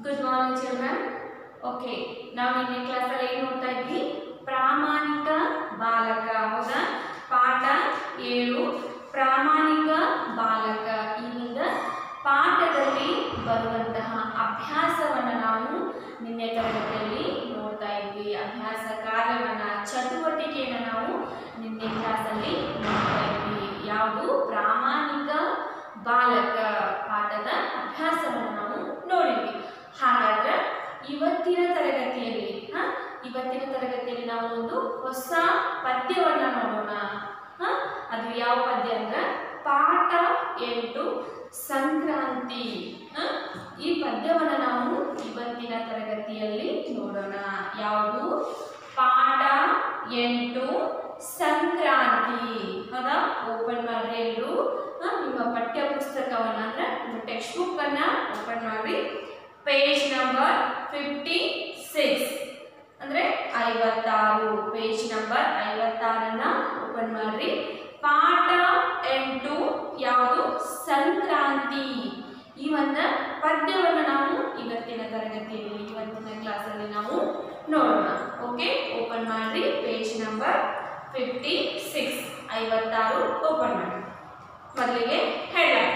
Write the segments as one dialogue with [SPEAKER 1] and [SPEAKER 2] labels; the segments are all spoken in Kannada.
[SPEAKER 1] ಗುಡ್ ಮಾರ್ನಿಂಗ್ ಚಿಲ್ಡ್ರನ್ ಓಕೆ ನಾವು ನಿನ್ನೆ ಕ್ಲಾಸಲ್ಲಿ ಏನು ನೋಡ್ತಾ ಇದ್ವಿ ಪ್ರಾಮಾಣಿಕ ಬಾಲಕ ಹೌದಾ ಪಾಠ ಏಳು ಪ್ರಾಮಾಣಿಕ ಬಾಲಕ ಈ ಒಂದು ಪಾಠದಲ್ಲಿ ಬರುವಂತಹ ಅಭ್ಯಾಸವನ್ನು ನಾವು ನಿನ್ನೆ ತರಗತಿಯಲ್ಲಿ ನೋಡ್ತಾ ಇದ್ವಿ ಅಭ್ಯಾಸ ಕಾರ್ಯವನ್ನು ಚಟುವಟಿಕೆಯನ್ನು ನಾವು ನಿನ್ನೆ ಕ್ಲಾಸಲ್ಲಿ ನೋಡ್ತಾ ಇದ್ವಿ ಯಾವುದು ಪ್ರಾಮಾಣಿಕ ಬಾಲಕ ಪಾಠದ ಅಭ್ಯಾಸವನ್ನು ನಾವು ನೋಡಿದ್ವಿ ಹಾಗಾದ್ರೆ ಇವತ್ತಿನ ತರಗತಿಯಲ್ಲಿ ಹ? ಇವತ್ತಿನ ತರಗತಿಯಲ್ಲಿ ನಾವು ಒಂದು ಹೊಸ ಪದ್ಯವನ್ನ ನೋಡೋಣ ಹ? ಅದು ಯಾವ ಪದ್ಯ ಅಂದ್ರೆ ಪಾಠ ಎಂಟು ಸಂಕ್ರಾಂತಿ ಹ? ಈ ಪದ್ಯವನ್ನು ನಾವು ಇವತ್ತಿನ ತರಗತಿಯಲ್ಲಿ ನೋಡೋಣ ಯಾವುದು ಪಾಠ ಎಂಟು ಸಂಕ್ರಾಂತಿ ಹೌದಾ ಓಪನ್ ಮಾಡ್ರಿ ಎಲ್ಲರೂ ಹ? ನಿಮ್ಮ ಪಠ್ಯ ಪುಸ್ತಕವನ್ನ ಅಂದ್ರೆ ನಿಮ್ಮ ಟೆಕ್ಸ್ಟ್ ಬುಕ್ ಅನ್ನ ಓಪನ್ ಮಾಡಿ ಪೇಜ್ ನಂಬರ್ ಫಿಫ್ಟಿ ಸಿಕ್ಸ್ ಅಂದ್ರೆ ಐವತ್ತಾರು ಪೇಜ್ ನಂಬರ್ ಐವತ್ತಾರನ್ನ ಓಪನ್ ಮಾಡ್ರಿ ಪಾಠ ಎಂಟು ಯಾವುದು ಸಂಕ್ರಾಂತಿ ಈ ಒಂದು ಪದ್ಯವನ್ನು ನಾವು ಇವತ್ತಿನ ತರಗತಿಯಲ್ಲಿ ಇವತ್ತಿನ ಕ್ಲಾಸಲ್ಲಿ ನಾವು ನೋಡೋಣ ಓಕೆ ಓಪನ್ ಮಾಡ್ರಿ ಪೇಜ್ ನಂಬರ್ ಫಿಫ್ಟಿ ಸಿಕ್ಸ್ ಐವತ್ತಾರು ಓಪನ್ ಮಾಡಿ ಮೊದಲಿಗೆ ಹೆಡ್ಲೈನ್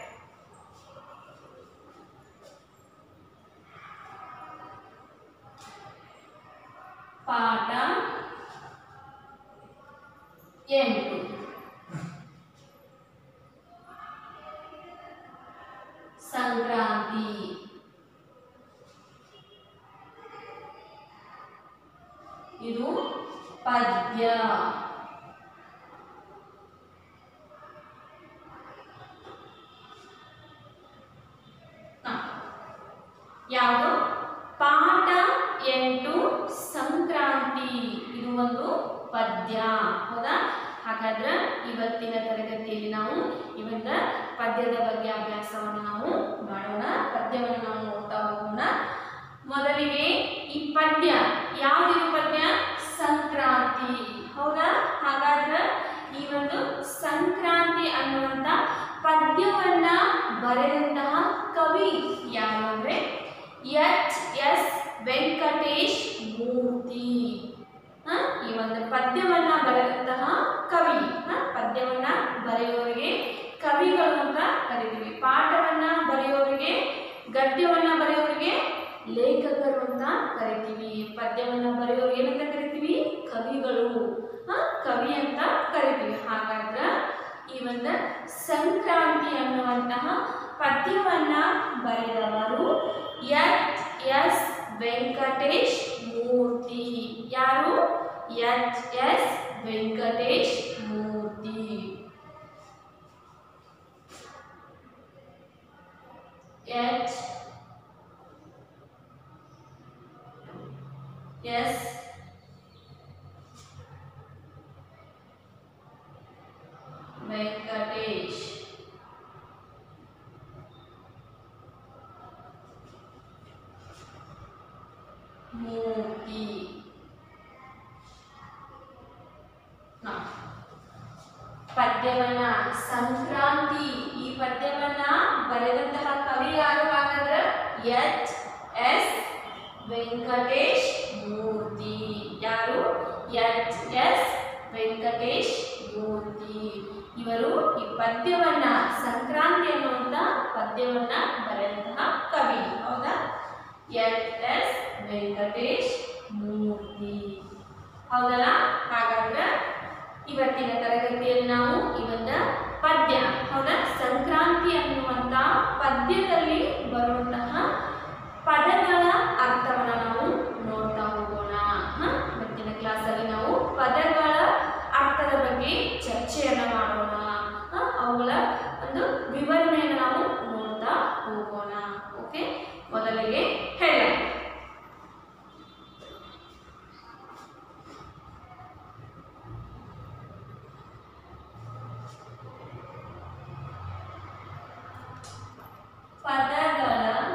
[SPEAKER 1] ಪಾಠ ಎಂಟು ಸಂಕ್ರಾಂತಿ ಇದು ಪದ್ಯ ಹ. ಯಾವುದು ಪಾಠ ಎಂಟು ಸಂಕ್ರಾಂತಿ ಇದು ಒಂದು ಪದ್ಯ ಹೌದಾ ಹಾಗಾದ್ರೆ ಇವತ್ತಿನ ತರಗತಿಯಲ್ಲಿ ನಾವು ಇವತ್ತ ಪದ್ಯದ ಬಗ್ಗೆ ಅಭ್ಯಾಸವನ್ನು ನಾವು ಮಾಡೋಣ ಪದ್ಯವನ್ನು ನಾವು ನೋಡ್ತಾ ಹೋಗೋಣ ಮೊದಲಿಗೆ ಈ ಪದ್ಯ ಯಾವ್ದಿದು ಪದ್ಯ ಸಂಕ್ರಾಂತಿ ಹೌದಾ ಹಾಗಾದ್ರೆ ಈ ಒಂದು ಸಂಕ್ರಾಂತಿ ಅನ್ನುವಂತ ಪದ್ಯವನ್ನ ಬರೆದಂತಹ ಕವಿ ಯಾರು ಅಂದ್ರೆ ಎಚ್ ಎಸ್ ವೆಂಕಟೇಶ್ ಮೂರ್ತಿ ಹ? ಈ ಒಂದು ಪದ್ಯವನ್ನ ಬರೆದಂತಹ ಕವಿ ಹ? ಪದ್ಯವನ್ನ ಬರೆಯೋರಿಗೆ ಕವಿಗಳು ಅಂತ ಕರಿತೀವಿ ಪಾಠವನ್ನ ಬರೆಯೋರಿಗೆ ಗದ್ಯವನ್ನ ಬರೆಯೋರಿಗೆ ಲೇಖಕರು ಅಂತ ಕರಿತೀವಿ ಪದ್ಯವನ್ನ ಬರೆಯೋರು ಏನಂತ ಕರಿತೀವಿ ಕವಿಗಳು ಹ? ಕವಿ ಅಂತ ಕರಿತೀವಿ ಹಾಗಾದ್ರೆ ಈ ಒಂದು ಸಂಕ್ರಾಂತಿ ಅನ್ನುವಂತಹ ಪದ್ಯವನ್ನ ಬರೆದವರು ಎಚ್ ಎಸ್ ವೆಂಕಟೇಶ್ ಮೂರ್ತಿ ಯಾರು H S Venkatesh Murthy H S Venkatesh Murthy ಹ. ಪದ್ಯವನ್ನ ಸಂಕ್ರಾಂತಿ ಈ ಪದ್ಯವನ್ನ ಬರೆದಂತಹ ಕವಿ ಯಾರು ಹಾಗಾದ್ರೆ ಎಚ್ ಎಸ್ ವೆಂಕಟೇಶ್ ಮೂರ್ತಿ ಯಾರು ಎಚ್ ಎಸ್ ವೆಂಕಟೇಶ್ ಮೂರ್ತಿ ಇವರು ಈ ಪದ್ಯವನ್ನ ಸಂಕ್ರಾಂತಿ ಅನ್ನುವಂತ ಪದ್ಯವನ್ನ ಬರೆದಂತಹ ಕವಿ ಹೌದಾ ಎಚ್ ಎಸ್ ವೆಂಕಟೇಶ್ ಮೂರ್ತಿ ಹೌದಲ್ಲ ಹಾಗಾದ್ರೆ ಇವತ್ತಿನ ತರಗತಿಯಲ್ಲಿ ನಾವು ಇವತ್ತ ಪದ್ಯ ಹೌದಾ ಸಂಕ್ರಾಂತಿ ಅನ್ನುವಂತ ಪದ್ಯದಲ್ಲಿ ಬರುವಂತಹ ಪದಗಳ ಅರ್ಥವನ್ನು ನಾವು ನೋಡ್ತಾ ಹೋಗೋಣ ಹ? ಇವತ್ತಿನ ಕ್ಲಾಸಲ್ಲಿ ನಾವು ಪದಗಳ ಅರ್ಥದ ಬಗ್ಗೆ ಚರ್ಚೆಯನ್ನ ಮಾಡೋಣ ಹ? ಅವುಗಳ ಒಂದು ವಿವರಣೆಯನ್ನು ನಾವು ನೋಡ್ತಾ ಹೋಗೋಣ ಓಕೆ ಮೊದಲಿಗೆ ಹೇಳ ಪದಗಳ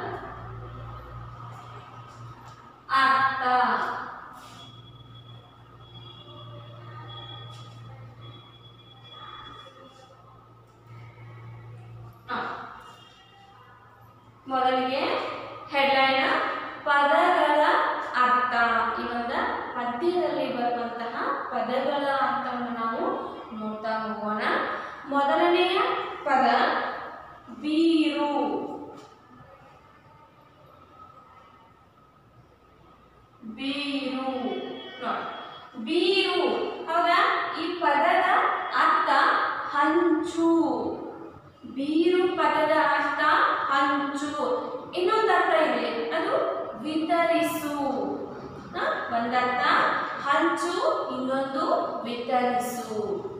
[SPEAKER 1] ಅರ್ಥ ಹ. ಮೊದಲಿಗೆ ಹೆಡ್ಲೈನ್ ಪದ ಬೀರು ಬೀರು ನೋಡಿ ಬೀರು ಹೌದಾ ಈ ಪದದ ಅರ್ಥ ಹಂಚು ಬೀರು ಪದದ ಅರ್ಥ ಹಂಚು ಇನ್ನೊಂದು ಅರ್ಥ ಇದೆ ಅದು ವಿತರಿಸು ಹ? ಒಂದರ್ಥ ಹಂಚು ಇನ್ನೊಂದು ವಿತರಿಸು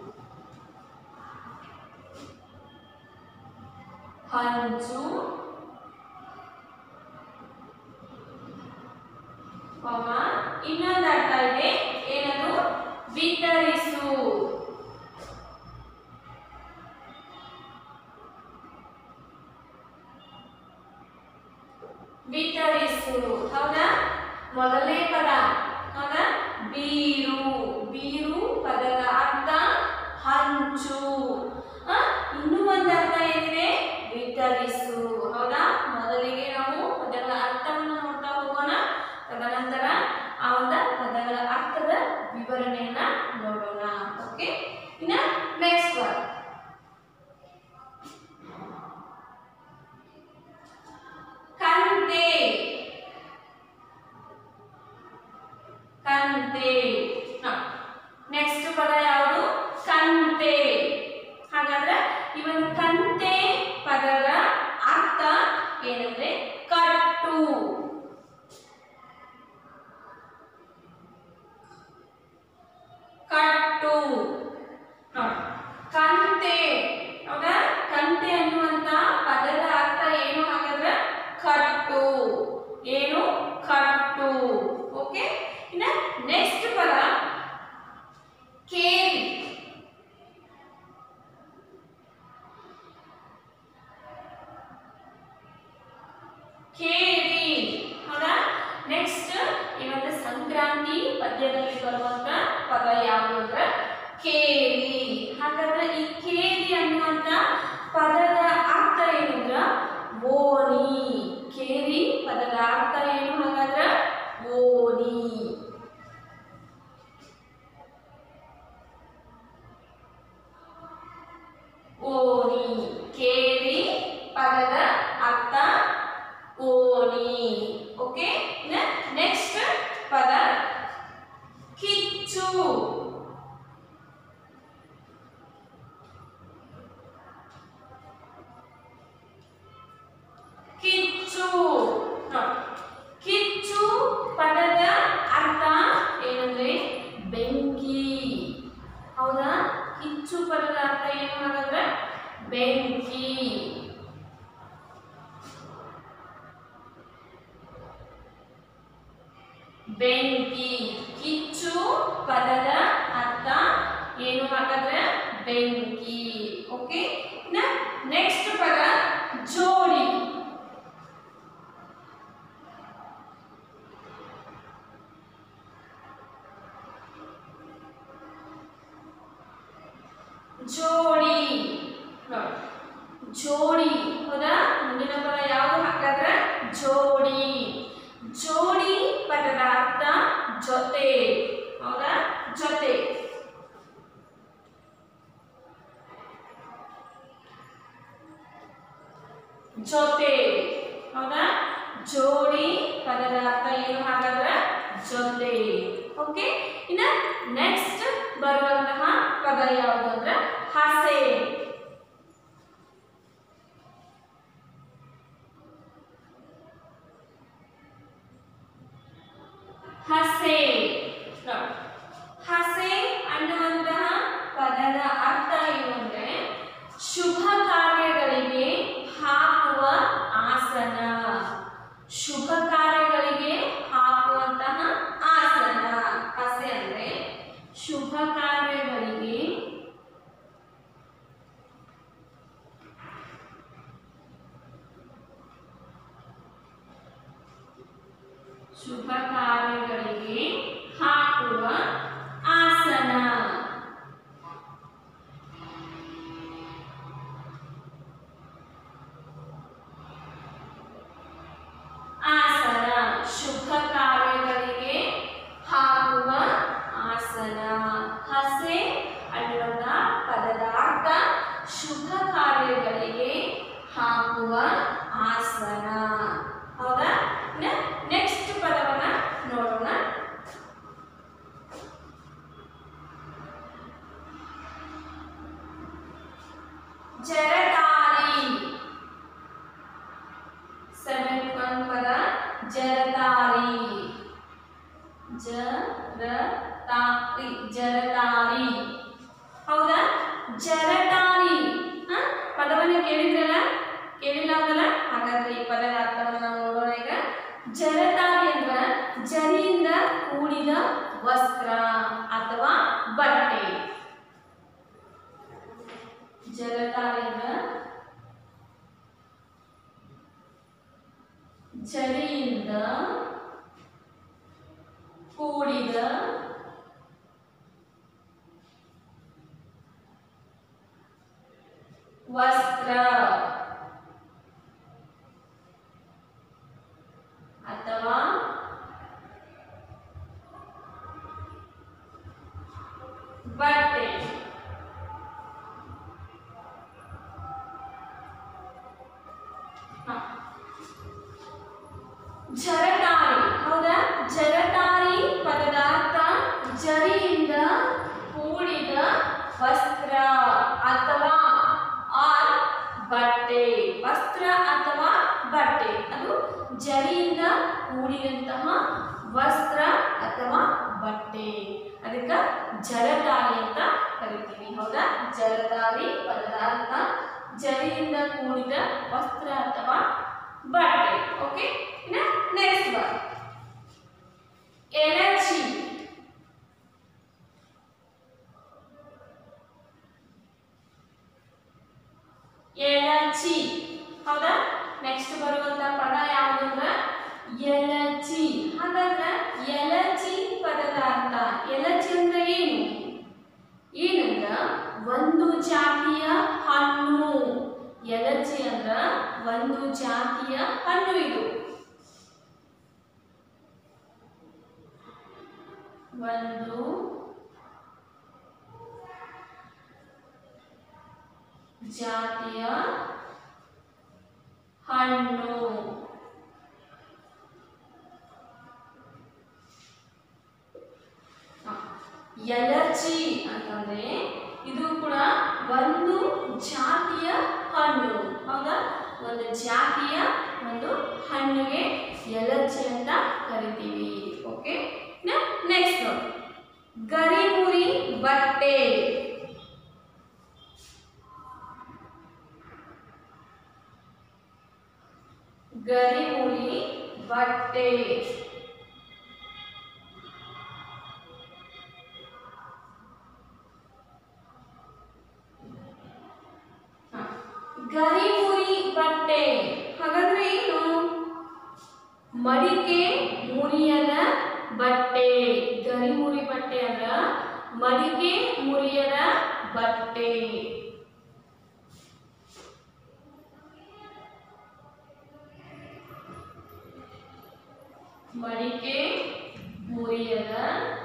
[SPEAKER 1] ಹಂಚು ಕಾಮ ಇನ್ನೊಂದು ಅರ್ಥ ಇದೆ ಏನದು ವಿತರಿಸು ವಿತರಿಸು ಹೌದಾ ಮೊದಲನೇ ಪದ ಹೌದಾ ಬೀರು ಬೀರು ಪದದ ಅರ್ಥ ಹಂಚು ಆ, ಇನ್ನೂ ಒಂದು ಅರ್ಥ ಏನಿದೆ ವಿತರಿಸು ಹೌದಾ ಮೊದಲಿಗೆ ನಾವು ಪದಗಳ ಅರ್ಥವನ್ನು ನೋಡ್ತಾ ಹೋಗೋಣ ತದನಂತರ ಆ ಒಂದು ಪದಗಳ ಅರ್ಥದ ವಿವರಣೆಯನ್ನ ನೋಡೋಣ ಓಕೆ ಇನ್ನ ನೆಕ್ಸ್ಟ್ ವರ್ಡ್ ಕಂತೆ ಕಂತೆ ನೆಕ್ಸ್ಟ್ ಪದ ಯಾವುದು ಕಂತೆ ಹಾಗಾದ್ರೆ ಈ ಒಂದು ಕಂತೆ ಪದದ ಅರ್ಥ ಏನಂದ್ರೆ ಕಟ್ಟು ಕಟ್ಟು ನೋಡಿ ಕಂತೆ ಹೌದಾ ಕಂತೆ ಅನ್ನುವಂತ ಪದದ ಅರ್ಥ ಏನು ಹಾಗಾದ್ರೆ ಕಟ್ಟು ಏನು ಕಟ್ಟು ಓಕೆ ಇನ್ನ ನೆಕ್ಸ್ಟ್ ಪದ ಕೇರಿ ಕೇರಿ ಹೌದಾ ನೆಕ್ಸ್ಟ್ ಈ ಒಂದು ಸಂಕ್ರಾಂತಿ ಪದ್ಯದಲ್ಲಿ ಬರುವಂತ ಪದ ಯಾವುದು ಅಂದ್ರೆ ಕೇರಿ ಹಾಗಾದ್ರೆ ಈ ಕೇರಿ ಅನ್ನುವಂತ ಪದದ ಅರ್ಥ ಏನಂದ್ರ ಓಣಿ ಕೇರಿ ಪದದ ಅರ್ಥ ಏನು ಹಾಗಾದ್ರೆ ಓಣಿ ಓಣಿ ಕೇರಿ ಪದದ ಅರ್ಥ ಓಣಿ ಓಕೆ ನೆಕ್ಸ್ಟ್ ಪದ ಕಿಚ್ಚು ಕಿಚ್ಚು ನೋಡಿ. ಕಿಚ್ಚು ಪದದ ಅರ್ಥ ಏನಂದ್ರೆ ಬೆಂಕಿ ಹೌದಾ ಕಿಚ್ಚು ಪದದ ಅರ್ಥ ಏನು ಹಾಗಾದ್ರೆ ಬೆಂಕಿ ಬೆಂಕಿ ಕಿಚ್ಚು ಪದದ ಅರ್ಥ ಏನು ಹಾಗಾದ್ರೆ ಬೆಂಕಿ ಓಕೆ ನೆಕ್ಸ್ಟ್ ಪದ ಜೋಡಿ ಜೋಡಿ ನೋಡಿ. ಜೋಡಿ ಹೌದಾ ಮುಂದಿನ ಪದ ಯಾವುದು ಹಾಗಾದ್ರೆ ಜೋಡಿ ಜೋಡಿ ಪದದ ಅರ್ಥ ಜೊತೆ ಹೌದಾ ಜೊತೆ ಜೊತೆ ಹೌದಾ ಜೋಡಿ ಪದದ ಅರ್ಥ ಏನು ಹಾಗಾದ್ರೆ ಜೊತೆ ಓಕೆ ಇನ್ನ ನೆಕ್ಸ್ಟ್ ಬರುವಂತಹ ಪದ ಯಾವುದು ಅಂದ್ರೆ ಹಸೆ ಹಸೆ ನೋಡಿ. ಹಸೆ ಅನ್ನುವಂತಹ ಪದದ ಅರ್ಥ ಏನು ಅಂದ್ರೆ ಶುಭ ಕಾರ್ಯಗಳಿಗೆ ಹಾಕುವ ಆಸನ ಶುಭ ಕಾರ್ಯಗಳಿಗೆ ಹಾಕುವಂತಹ ಆಸನ ಹಸೆ ಅಂದ್ರೆ ಶುಭ ಕಾರ್ಯಗಳಿಗೆ ಶುಭ ಕಾರ್ಯಗಳಿಗೆ ಹಾಕುವ ಆಸನ ಆಸನ ಶುಭ ಕಾರ್ಯಗಳಿಗೆ ಹಾಕುವ ಆಸನ ಹಸೆ ಅನ್ನುವಂತಹ ಪದದ ಅರ್ಥ ಶುಭ ಕಾರ್ಯಗಳಿಗೆ ಹಾಕುವ ಆಸನ ಹೌದಾ ನೆಕ್ಸ್ಟ್ ಪದವನ್ನ ನೋಡೋಣ ಜರತಾರಿ ಸೆವೆಂತ್ ಒನ್ ಪದ ಜರತಾರಿ ಜರತಾರಿ ಜರತಾರಿ ಹೌದಾ ಜರತಾರಿ ಹ? ಪದವನ್ನು ಕೇಳಿದ್ರಲ್ಲ ಕೇಳಿಲ್ಲ ಅಂದಲ್ಲ ಹಾಗಾದ್ರೆ ಈ ಪದದ ಅರ್ಥವನ್ನು ನಾವು ನೋಡೋಣ ಈಗ ಜರತಾರಿ ಅಂದ್ರ ಜರಿಯಿಂದ ಕೂಡಿದ ವಸ್ತ್ರ ಅಥವಾ ಬಟ್ಟೆ ಜರತಾರಿ ಅಂದ್ರ ಜರಿಯಿಂದ ಕೂಡಿದ ವಸ್ತ್ರ ಅಥವಾ ಬಟ್ಟೆ ಹ. ಜರತಾರಿ ಹೌದಾ ಜರತಾರಿ ಪದದ ಅರ್ಥ ಜರಿಯಿಂದ ಕೂಡಿದ ವಸ್ತ್ರ ಅಥವಾ ಆರ್ ಬಟ್ಟೆ ವಸ್ತ್ರ ಅಥವಾ ಬಟ್ಟೆ ಅದು ಜರಿಯಿಂದ ಕೂಡಿದಂತಹ ವಸ್ತ್ರ ಅಥವಾ ಬಟ್ಟೆ ಅದಕ್ಕೆ ಜರತಾರಿ ಅಂತ ಕರಿತೀವಿ ಹೌದಾ ಜರತಾರಿ ಪದದ ಅರ್ಥ ಜರಿಯಿಂದ ಕೂಡಿದ ವಸ್ತ್ರ ಅಥವಾ ಬಟ್ಟೆ ಓಕೆ ನೆಕ್ಸ್ಟ್ ಒನ್ ಎಲಚಿ ಎಲಚಿ ಹೌದಾ ನೆಕ್ಸ್ಟ್ ಬರುವಂತ ಪದ ಯಾವುದು ಅಂದ್ರೆ ಎಲಚಿ ಹಾಗಾದ್ರೆ ಎಲಚಿ ಪದದ ಅರ್ಥ ಎಲಚಿ ಅಂದ್ರೆ ಏನು ಏನಂದ್ರ ಒಂದು ಜಾತಿಯ ಹಣ್ಣು ಎಲಚಿ ಅಂದ್ರ ಒಂದು ಜಾತಿಯ ಹಣ್ಣು ಇದು ಒಂದು ಜಾತಿಯ ಹಣ್ಣು ಹ. ಎಲಚಿ ಅಂತಂದ್ರೆ ಇದು ಕೂಡ ಒಂದು ಜಾತಿಯ ಹಣ್ಣು ಹೌದಾ ಒಂದು ಜಾತಿಯ ಒಂದು ಹಣ್ಣಿಗೆ ಎಲಚಿ ಅಂತ ಕರಿತೀವಿ ಓಕೆ ನೆಕ್ಸ್ಟ್ ಗರಿಮುರಿ ಬಟ್ಟೆ ಗರಿಮುರಿ ಬಟ್ಟೆ ಹ. ಗರಿಮುರಿ ಬಟ್ಟೆ ಹಾಗಾದ್ರೆ ಏನು ಮಡಿಕೆ ಮುರಿಯದ ಬಟ್ಟೆ ಗರಿಮುರಿ ಬಟ್ಟೆ ಅಂದ್ರ ಮಡಿಕೆ ಮುರಿಯದ ಬಟ್ಟೆ ಮಡಿಕೆ ಮುರಿಯದ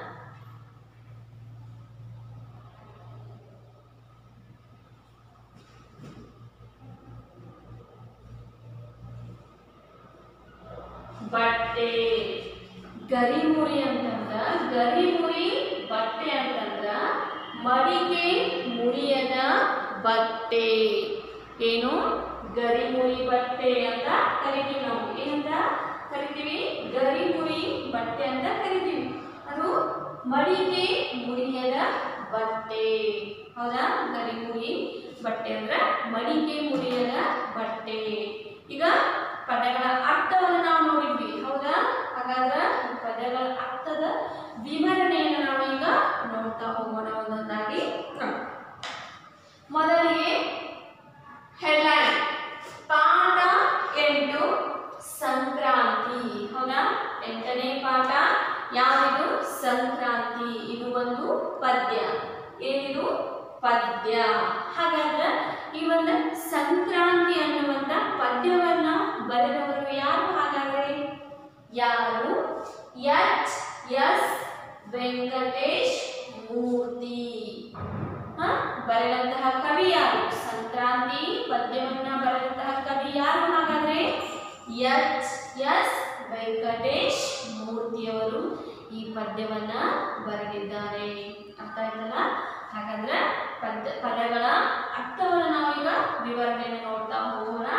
[SPEAKER 1] ಬಟ್ಟೆ ಗರಿಮುರಿ ಅಂತಂದ್ರ ಗರಿಮುರಿ ಬಟ್ಟೆ ಅಂತಂದ್ರ ಮಡಿಕೆ ಮುರಿಯದ ಬಟ್ಟೆ ಏನು ಗರಿಮುರಿ ಬಟ್ಟೆ ಅಂತ ಕರಿತೀವಿ ನಾವು ಏನಂತ ಕರಿತೀವಿ ಗರಿಮುರಿ ಬಟ್ಟೆ ಅಂತ ಕರಿತೀವಿ ಅದು ಮಡಿಕೆ ಮುರಿಯದ ಬಟ್ಟೆ ಹೌದಾ ಗರಿಮುರಿ ಬಟ್ಟೆ ಅಂದ್ರೆ ಮಡಿಕೆ ಮುರಿಯದ ಬಟ್ಟೆ ಈಗ ಪದಗಳ ಅರ್ಥವನ್ನು ನಾವು ನೋಡಿದ್ವಿ ಹೌದಾ ಹಾಗಾದ್ರೆ ಈ ಪದಗಳ ಅರ್ಥದ ವಿವರಣೆಯನ್ನು ನಾವು ಈಗ ನೋಡ್ತಾ ಹೋಗೋಣ ಒಂದೊಂದಾಗಿ ಹ. ಮೊದಲಿಗೆ ಹೆಡ್ಲೈನ್ ಪಾಠ ಎಂಟು ಸಂಕ್ರಾಂತಿ ಹೌದಾ ಎಂಟನೇ ಪಾಠ ಯಾವುದು ಸಂಕ್ರಾಂತಿ ಇದು ಒಂದು ಪದ್ಯ ಏನಿದು ಪದ್ಯ ಹಾಗಾದ್ರೆ ಈ ಒಂದು ಸಂಕ್ರಾಂತಿ ಅನ್ನುವಂತ ಪದ್ಯವನ್ನ ಬರೆದವರು ಯಾರು ಹಾಗಾದ್ರೆ ಯಾರು ಎಚ್ ಎಸ್ ವೆಂಕಟೇಶ್ ಮೂರ್ತಿ ಹ? ಬರೆದಂತಹ ಕವಿ ಯಾರು ಸಂಕ್ರಾಂತಿ ಪದ್ಯವನ್ನ ಬರೆದಂತಹ ಕವಿ ಯಾರು ಹಾಗಾದ್ರೆ ಎಚ್ ಎಸ್ ವೆಂಕಟೇಶ್ ಮೂರ್ತಿಯವರು ಈ ಪದ್ಯವನ್ನ ಬರೆದಿದ್ದಾರೆ ಅರ್ಥ ಆಯ್ತಲ್ಲ ಹಾಗಾದ್ರೆ ಪದ ಪದಗಳ ಅರ್ಥವನ್ನು ನಾವೀಗ ವಿವರಣೆಯನ್ನು ನೋಡ್ತಾ ಹೋಗೋಣ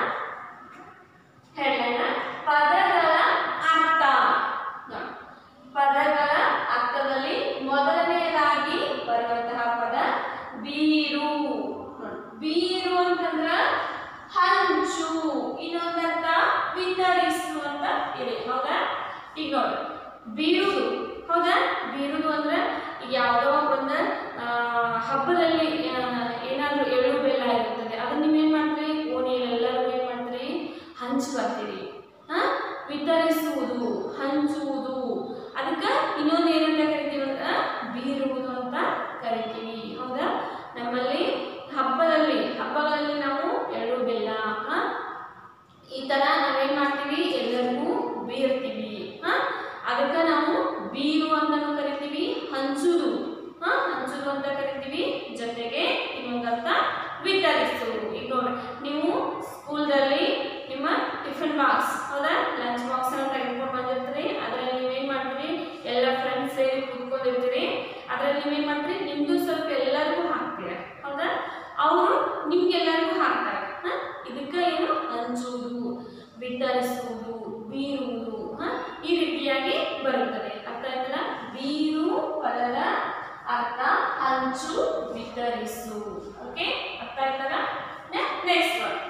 [SPEAKER 1] ಹೆಡ್ಲೈನ್ ಪದಗಳ ಅರ್ಥ ನೋಡಿ. ಪದಗಳ ಅರ್ಥದಲ್ಲಿ ಮೊದಲನೆಯದಾಗಿ ಬರುವಂತಹ ಪದ ಬೀರು ನೋಡಿ. ಬೀರು ಅಂತಂದ್ರ ಹಂಚು ಇನ್ನೊಂದರ್ಥ ವಿತರಿಸು ಅಂತ ಇದೆ ಹೌದಾ ಈಗ ನೋಡಿ ಬೀರುದು ಹೌದಾ ಬೀರುದು ಅಂದ್ರೆ ಈಗ ಯಾವುದೋ ಒಂದು ಆ, ಹಬ್ಬದಲ್ಲಿ ಆ, ಏನಾದ್ರೂ ಎಳ್ಳು ಬೆಲ್ಲ ಇರುತ್ತದೆ ಅದನ್ನ ನೀವೇನ್ ಮಾಡ್ತೀರಿ ಓಣಿಯಲ್ಲಿ ಎಲ್ಲರೂ ಏನ್ ಮಾಡ್ತೀರಿ ಹಂಚಿ ಬರ್ತೀರಿ ಹಾ ವಿತರಿಸುವುದು ಹಂಚುವುದು ಅದಕ್ಕೆ ಇನ್ನೊಂದು ಏನಂತ ಕರಿತೀವಿ ಅಂದ್ರೆ ಬೀರುವುದು ಅಂತ ಕರಿತೀವಿ ಹೌದಾ ನಮ್ಮಲ್ಲಿ ಹಬ್ಬದಲ್ಲಿ ಹಬ್ಬಗಳಲ್ಲಿ ನಾವು ಎಳ್ಳು ಬೆಲ್ಲ ಹಾ ಈ ತರ ನಾವೇನ್ ಮಾಡ್ತೀವಿ ಎಲ್ಲರಿಗೂ ಬೀರ್ತೀವಿ ಹಾ ಅದಕ್ಕೆ ನಾವು ಬೀರು ಅಂತಾನು ಕರಿತೀವಿ ಹಂಚುದು ಹಾ ಹಂಚುದು ಅಂತ ಕರಿತೀವಿ ಜೊತೆಗೆ ಇನ್ನೊಂದರ್ಥ ವಿತರಿಸು ಈಗ ನೋಡಿ ನೀವು ಸ್ಕೂಲ್ದಲ್ಲಿ ನಿಮ್ಮ ಟಿಫಿನ್ ಬಾಕ್ಸ್ ಹೌದಾ ಲಂಚ್ ಬಾಕ್ಸ್ ಅನ್ನು ತೆಗೆದುಕೊಂಡು ಬಂದಿರ್ತೀರಿ ಅದರಲ್ಲಿ ನೀವೇನ್ ಮಾಡ್ತೀರಿ ಎಲ್ಲ ಫ್ರೆಂಡ್ಸ್ ಸೇರಿ ಕೂತ್ಕೊಂಡಿರ್ತೀರಿ ಅದರಲ್ಲಿ ನೀವೇನ್ ಮಾಡ್ತೀರಿ ನಿಮ್ದು ಸ್ವಲ್ಪ ಎಲ್ಲರಿಗೂ ಹಾಕ್ತೀರ ಹೌದಾ ಅವರು ನಿಮ್ಗೆಲ್ಲರಿಗೂ ಹಾಕ್ತಾರೆ ಹಾ? ಇದಕ್ಕೆ ಏನು ಹಂಚುವುದು ವಿತರಿಸುವುದು ಬೀರುವುದು ಹಾ? ಈ ರೀತಿಯಾಗಿ ಬರುತ್ತದೆ ಅರ್ಥ ಆಯ್ತಲ್ಲ ಬೀರು ಪದದ ಅರ್ಥ ಹಂಚು ವಿತರಿಸು ಓಕೆ ಅರ್ಥ ಆಯ್ತಲ್ಲ ನೆಕ್ಸ್ಟ್ ಒನ್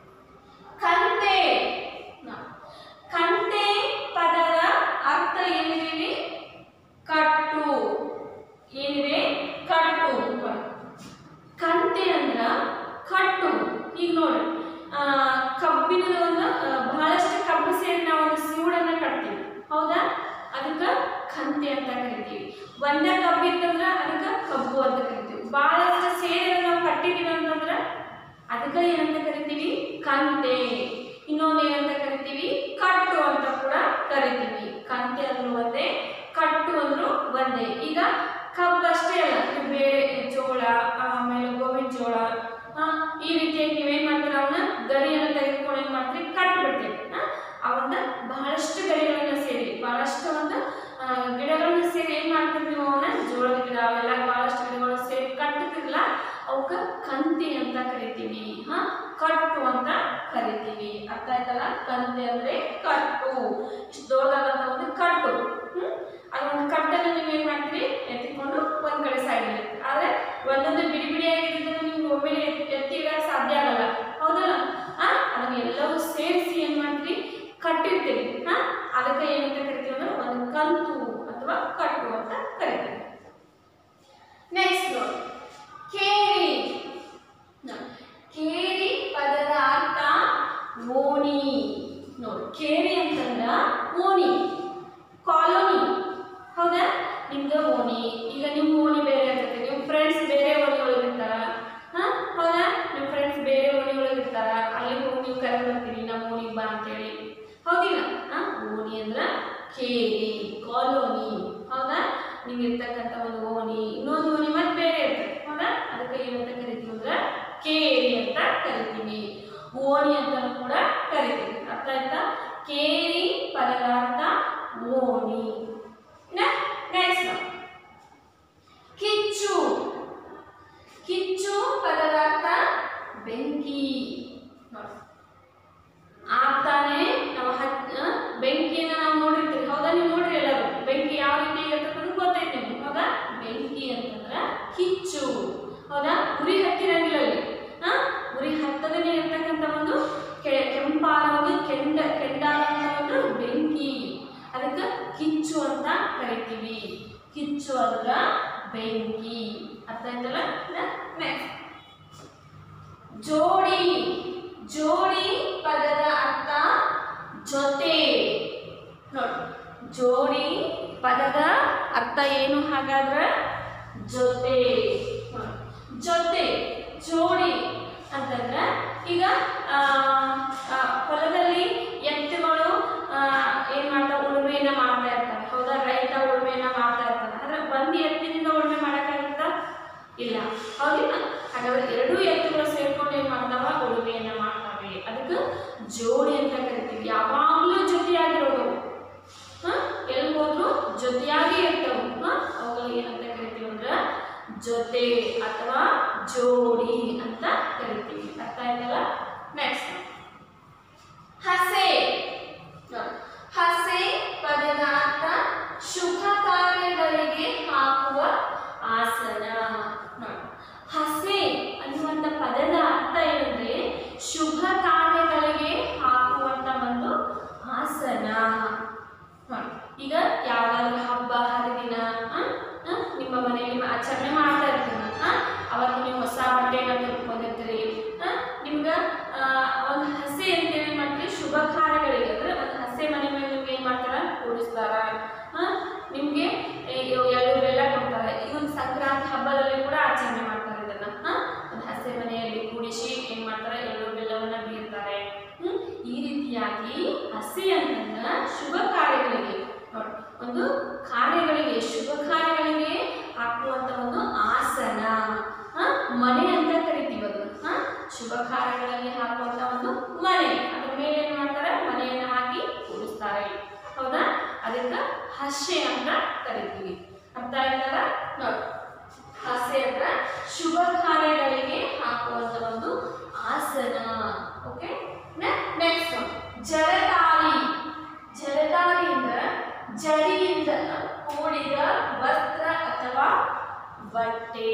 [SPEAKER 1] ಕಂತೆ ನ- ಕಂತೆ ಪದದ ಅರ್ಥ ಏನಿದೆ ಇಲ್ಲಿ? ಕಟ್ಟು ಏನಿದೆ ಕಟ್ಟು ಕಂತೆ ಅಂದ್ರ ಕಟ್ಟು ಈಗ ನೋಡಿ ಆ, ಕಬ್ಬಿಣದ ಒಂದು ಆ, ಬಹಳಷ್ಟು ಕಬ್ಬು ಸೇರಿ ನಾವು ಒಂದು ಸೀವುಡನ್ನ ಕಟ್ತೀವಿ ಹೌದಾ ಅದಕ್ಕೆ ಕಂತೆ ಅಂತ ಕರಿತೀವಿ ಒಂದೇ ಕಬ್ಬು ಇತ್ತಂದ್ರ ಅದಕ್ಕೆ ಕಬ್ಬು ಅಂತ ಕರಿತೀವಿ ಬಹಳಷ್ಟು ಸೇರಿ ನಾವು ಕಟ್ಟಿದೀವಿ ಅಂತಂದ್ರ ಅದಕ್ಕೆ ಏನಂತ ಕರಿತೀವಿ ಕಂತೆ ಇನ್ನೊಂದು ಏನಂತ ಕರಿತೀವಿ ಕಟ್ಟು ಅಂತ ಕೂಡ ಕರಿತೀವಿ ಕಂತೆ ಅಂದ್ರು ಒಂದೇ ಕಟ್ಟು ಅಂದ್ರು ಒಂದೇ ಈಗ ಕಬ್ಬು ಅಷ್ಟೇ ಅಲ್ಲ ಇವು ಬೇರೆ ಜೋಳ ಆಮೇಲೆ ಗೋವಿನ ಜೋಳ ಆ, ಈ ರೀತಿಯಾಗಿ ನೀವೇನ್ ಮಾಡ್ತೀರ ಅವನ್ನ ಗರಿಯನ್ನು ತೆಗೆದುಕೊಂಡು ಏನ್ ಮಾಡ್ತೀರಿ ಕಟ್ಟು ಬಿಡ್ತೀವಿ ಅವನ್ನ ಬಹಳಷ್ಟು ಗರಿಗಳನ್ನ ಸೇರಿ ಬಹಳಷ್ಟು ಒಂದು ಆ, ಗಿಡಗಳನ್ನ ಸೇರಿ ಏನ್ ಮಾಡ್ತೀರಿ ನೀವು ಅವನ್ನ ಜೋಳದ ಗಿಡ ಅವೆಲ್ಲ ಬಹಳಷ್ಟು ಗಿಡಗಳನ್ನ ಸೇರಿ ಕಟ್ಟುತ್ತಿರಲ್ಲ ಅವಕ್ಕ ಕಂತಿ ಅಂತ ಕರಿತೀವಿ ಹಾ ಕಟ್ಟು ಅಂತ ಕರಿತೀವಿ ಅರ್ಥ ಆಯ್ತಲ್ಲ ಕಂತೆ ಅಂದ್ರೆ ಕಟ್ಟು ಇಷ್ಟು ದೊಡ್ಡದಾದಂತ ಒಂದು ಕಟ್ಟು ಹ್ಮ್ ಅದೊಂದು ಕಟ್ಟನ್ನು ನೀವು ಏನ್ ಮಾಡ್ತೀರಿ ಎತ್ತಿಕೊಂಡು ಒಂದ್ ಕಡೆ ಸೈಡ್ ಆದ್ರೆ ಒಂದೊಂದು ಬಿಡಿ ಬಿಡಿಯಾಗಿರೋದನ್ನ ನೀವು ಒಮ್ಮೆಲೆ ಎತ್ತಿ ಎತ್ತಿ ಇಡಕ್ ಸಾಧ್ಯ ಆಗಲ್ಲ ಹೌದಲ್ಲ ಆ ಅದನ್ನ ಎಲ್ಲವೂ ಸೇರಿಸಿ ಏನ್ ಮಾಡ್ತೀರಿ ಕಟ್ಟಿರ್ತೀವಿ ಹಾ ಅದಕ್ಕೆ ಏನಂತ ಕರಿತೀವಿ ಅಂದ್ರೆ ಒಂದು ಕಂತು ಅಥವಾ ಕಟ್ಟು ಅಂತ ಕರಿತೀವಿ ನೆಕ್ಸ್ಟ್ ನೋಡಿ ಕೇರಿ ನೋಡಿ. ಕೇರಿ ಪದದ ಅರ್ಥ ಓಣಿ ನೋಡಿ ಕೇರಿ ಅಂತಂದ್ರ ಓಣಿ ಕಾಲೋನಿ ಹೌದಾ ನಿಮ್ದು ಓಣಿ ಈಗ ನಿಮ್ಮ ಓಣಿ ಬೇರೆ ಇರ್ತೈತೆ ನಿಮ್ಮ ಫ್ರೆಂಡ್ಸ್ ಬೇರೆ ಓಣಿ ಒಳಗೆ ಇರ್ತಾರ ಹಾ ಹೌದಾ ನಿಮ್ಮ ಫ್ರೆಂಡ್ಸ್ ಬೇರೆ ಓಣಿ ಒಳಗೆ ಇರ್ತಾರ ಅಲ್ಲಿ ಹೋಗಿ ನೀವು ಕರೆದು ಬರ್ತೀರಿ ನಮ್ಮ ಓಣಿಗೆ ಬಾ ಅಂತೇಳಿ ಹೌದಿಲ್ಲ ಹಾ ಓಣಿ ಅಂದ್ರ ಕೇರಿ ಕಾಲೋನಿ ಹೌದಾ ನಿಮ್ಗೆ ಇರ್ತಕ್ಕಂಥ ಒಂದು ಓಣಿ ಇನ್ನೊಂದು ಓಣಿ ಮತ್ತೆ ಬೇರೆ ಇರ್ತದೆ ಹೌದಾ ಅದಕ್ಕೆ ಏನಂತ ಕರಿತೀವಿ ಅಂದ್ರೆ ಕೇರಿ ಅಂತ ಕರಿತೀವಿ ಓಣಿ ಅಂತ ಕೂಡ ಕರಿತೀವಿ ಅರ್ಥ ಆಯ್ತಾ ಕೇರಿ ಪದದ ಅರ್ಥ ಓಣಿ ನೆಕ್ಸ್ಟ್ ಕಿಚ್ಚು ಕಿಚ್ಚು ಪದದ ಅರ್ಥ ಬೆಂಕಿ ನೋಡಿ. ಆಗ್ತಾನೆ ನಾವು ಹತ್ ಆ, ಬೆಂಕಿಯನ್ನ ನಾವು ನೋಡಿರ್ತೀವಿ ಹೌದಾ ನೀವು ನೋಡ್ರಿ ಎಲ್ಲರೂ ಬೆಂಕಿ ಯಾವ ರೀತಿ ಇರ್ತದೆ ಅಂತ ಗೊತ್ತೈತೆ ನಿಮ್ಗೆ ಹೌದಾ ಬೆಂಕಿ ಅಂತಂದ್ರ ಕಿಚ್ಚು ಹೌದಾ ಉರಿ ಹತ್ತಿರಂಗಿಲ್ಲ ಅಲ್ಲಿ ಹಾ ಉರಿ ಹತ್ತದನೇ ಇರ್ತಕ್ಕಂಥ ಒಂದು ಕೆ- ಕೆಂಪಾದ ಒಂದು ಕೆಂಡ ಕೆಂಡಾದಂಥ ಒಂದು ಬೆಂಕಿ ಅದಕ್ಕೆ ಕಿಚ್ಚು ಅಂತ ಕರಿತೀವಿ ಕಿಚ್ಚು ಅಂದ್ರ ಬೆಂಕಿ ಅರ್ಥ ಆಯ್ತಲ್ಲ ನೆಕ್ಸ್ಟ್ ಜೋಡಿ ಜೋಡಿ ಪದದ ಅರ್ಥ ಜೊತೆ ನೋಡಿ ಜೋಡಿ ಪದದ ಅರ್ಥ ಏನು ಹಾಗಾದ್ರೆ ಜೊತೆ ನೋಡಿ. ಜೊತೆ ಜೋಡಿ ಅಂತಂದ್ರೆ ಈಗ ಆ, ಆ, ಹೊಲದಲ್ಲಿ ಎತ್ತುಗಳು ಆ, ಏನ್ ಮಾಡ್ತಾವ ಉಳುಮೆಯನ್ನ ಮಾಡ್ತಾ ಇರ್ತಾರೆ ಹೌದಾ ರೈತ ಉಳುಮೆಯನ್ನ ಮಾಡ್ತಾ ಇರ್ತಾನೆ ಆದ್ರೆ ಒಂದು ಎತ್ತಿನಿಂದ ಉಳುಮೆ ಮಾಡಕ್ಕಾಗುತ್ತಾ ಇಲ್ಲ ಹೌದಿಲ್ಲ ಹಾಗಾದ್ರೆ ಎರಡೂ ಎತ್ತುಗಳು ಸೇರ್ಕೊಂಡು ಏನ್ ಮಾಡ್ತಾವ ಉಳುಮೆಯನ್ನ ಜೋಡಿ ಅಂತ ಕರಿತೀವಿ ಯಾವಾಗಲೂ ಜೊತೆಯಾಗಿರೋದು ಹ? ಎಲ್ಲಿ ಹೋದ್ರು ಜೊತೆಯಾಗಿ ಇರ್ತವು ಹ? ಅವುಗಳು ಏನಂತ ಕರಿತೀವಿ ಅಂದ್ರೆ ಜೊತೆ ಅಥವಾ ಜೋಡಿ ಅಂತ ಕರಿತೀವಿ ಅರ್ಥ ಆಯ್ತಲ್ಲ ನೆಕ್ಸ್ಟ್ ಹಸೆ ನೋಡಿ. ಹಸೆ ಪದದ ಅರ್ಥ ಶುಭ ಕಾರ್ಯಗಳಿಗೆ ಹಾಕುವ ಆಸನ ನೋಡಿ. ಹಸೆ ಅನ್ನುವಂಥ ಪದದ ಅರ್ಥ ಏನಂದ್ರೆ ಶುಭ ಕಾರ್ಯಗಳಿಗೆ ಹಾಕುವಂತ ಒಂದು ಆಸನ ನೋಡಿ. ಈಗ ಯಾವ್ದಾದ್ರು ಹಬ್ಬ ಹರಿದಿನ ಆ, ಆ, ನಿಮ್ಮ ಮನೆಯಲ್ಲಿ ಆಚರಣೆ ಮಾಡ್ತಾ ಇರ್ತೀರ ಆ, ಅವತ್ತು ನೀವು ಹೊಸ ಬಟ್ಟೆನ ತೆಗೆದುಕೊಂಡಿರ್ತೀರಿ ನಿಮ್ಗೆ ಒಂದು ಹಸೆ ಅಂತ ಏನ್ ಮಾಡ್ತೀರಿ ಶುಭ ಕಾರ್ಯಗಳಿಗೆ ಅಂದ್ರೆ ಒಂದು ಹಸೆ ಮನೆ ಮೇಲೆ ನಿಮ್ಗೆ ಏನ್ ಮಾಡ್ತಾರ ಕೂಡಿಸ್ತಾರ ಆ, ನಿಮ್ಗೆ ಎಳ್ಳು ಬೆಲ್ಲ ಕೊಡ್ತಾರೆ ಈ ಒಂದು ಸಂಕ್ರಾಂತಿ ಹಬ್ಬದಲ್ಲಿ ಕೂಡ ಆಚರಣೆ ಮಾಡ್ತಾರೆ ಇದನ್ನ ಆ, ಒಂದು ಹಸೆ ಮನೆಯಲ್ಲಿ ಕೂಡಿಸಿ ಏನ್ ಮಾಡ್ತಾರೆ ಎಳ್ಳು ಬೆಲ್ಲವನ್ನ ಬೀರ್ತಾರೆ ಹ್ಮ್? ಈ ರೀತಿಯಾಗಿ ಹಸೆ ಅಂತಂದ್ರ ಶುಭ ಕಾರ್ಯಗಳಿಗೆ ನೋಡಿ ಒಂದು ಕಾರ್ಯಗಳಿಗೆ ಶುಭ ಕಾರ್ಯಗಳಿಗೆ ಹಾಕುವಂತ ಒಂದು ಆಸನ ಆ, ಮನೆ ಅಂತ ಕರಿತೀವಿ ಅದು ಆ, ಶುಭ ಕಾರ್ಯಗಳಲ್ಲಿ ಹಾಕುವಂತ ಒಂದು ಮನೆ ಅದ್ರ ಮೇಲೆ ಏನ್ ಮಾಡ್ತಾರೆ ಮನೆಯನ್ನ ಹಾಕಿ ಕೂಡಿಸ್ತಾರೆ ಹೌದಾ ಅದಕ್ಕೆ ಹಸೆ ಅಂತ ಕರಿತೀವಿ ಅರ್ಥ ಆಯ್ತಲ್ಲ ನೋಡಿ ಹಾಸ್ಯ ಅಂದ್ರೆ ಶುಭ ಕಾರ್ಯಗಳಿಗೆ ಹಾಕುವಂತ ಒಂದು ಆಸನ ಓಕೆ ನೆಕ್ಸ್ಟ್ ಜರತಾರಿ ಜರತಾರಿ ಅಂದ್ರೆ ಜರಿಯಿಂದ ಕೂಡಿದ ವಸ್ತ್ರ ಅಥವಾ ಬಟ್ಟೆ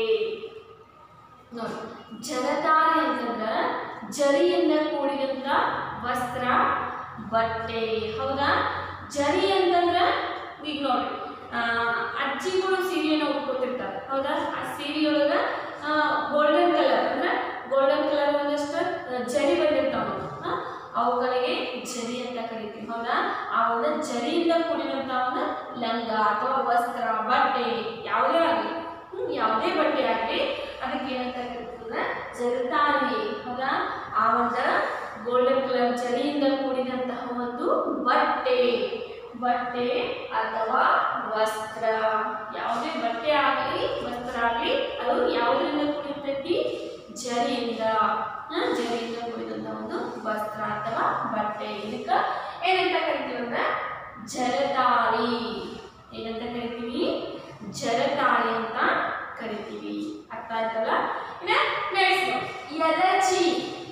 [SPEAKER 1] ನೋಡಿ ಜರತಾರಿ ಅಂತಂದ್ರೆ ಜರಿಯಿಂದ ಕೂಡಿದಂತ ವಸ್ತ್ರ ಬಟ್ಟೆ ಹೌದಾ ಜರಿ ಅಂತಂದ್ರೆ ಈಗ ನೋಡಿ ಆ, ಅಜ್ಜಿಗಳು ಸೀರೆಯನ್ನು ಉಟ್ಕೊತಿರ್ತಾರೆ ಹೌದಾ ಆ ಸೀರೆಯೊಳಗ ಗೋಲ್ಡನ್ ಕಲರ್ ಅಂದ್ರೆ ಗೋಲ್ಡನ್ ಕಲರ್ ಒಂದಷ್ಟು ಆ, ಜರಿ ಬಂದಿರ್ತಾವ ಆ, ಅವುಗಳಿಗೆ ಜರಿ ಅಂತ ಕರಿತೀವಿ ಹೌದಾ ಆ ಒಂದು ಜರಿಯಿಂದ ಕೂಡಿದಂತ ಒಂದು ಲಂಗ ಅಥವಾ ವಸ್ತ್ರ ಬಟ್ಟೆ ಯಾವುದೇ ಆಗಲಿ ಹ್ಮ್, ಯಾವುದೇ ಬಟ್ಟೆ ಆಗಲಿ ಅದಕ್ಕೆ ಏನಂತ ಕರಿತೀವಿ ಜರತಾರಿ ಹೌದಾ ಆ ಒಂದು ಗೋಲ್ಡನ್ ಕಲರ್ ಜರಿಯಿಂದ ಕೂಡಿದಂತಹ ಒಂದು ಬಟ್ಟೆ ಬಟ್ಟೆ ಅಥವಾ ವಸ್ತ್ರ ಯಾವುದೇ ಬಟ್ಟೆ ಆಗಲಿ ವಸ್ತ್ರ ಆಗಲಿ ಅದು ಯಾವುದರಿಂದ ಕೂಡಿರ್ತೈತಿ ಜರಿಯಿಂದ ಆ, ಜರಿಯಿಂದ ಕೂಡಿದಂತ ಒಂದು ವಸ್ತ್ರ ಅಥವಾ ಬಟ್ಟೆ ಇದಕ್ಕೆ ಏನಂತ ಕರಿತೀವಿ ಅಂದ್ರೆ ಜರತಾರಿ ಏನಂತ ಕರಿತೀವಿ ಜರತಾರಿ ಅಂತ ಕರಿತೀವಿ ಅರ್ಥ ಆಯ್ತಲ್ಲ ಇನ್ನ ನೆಕ್ಸ್ಟ್ ಎಲಚಿ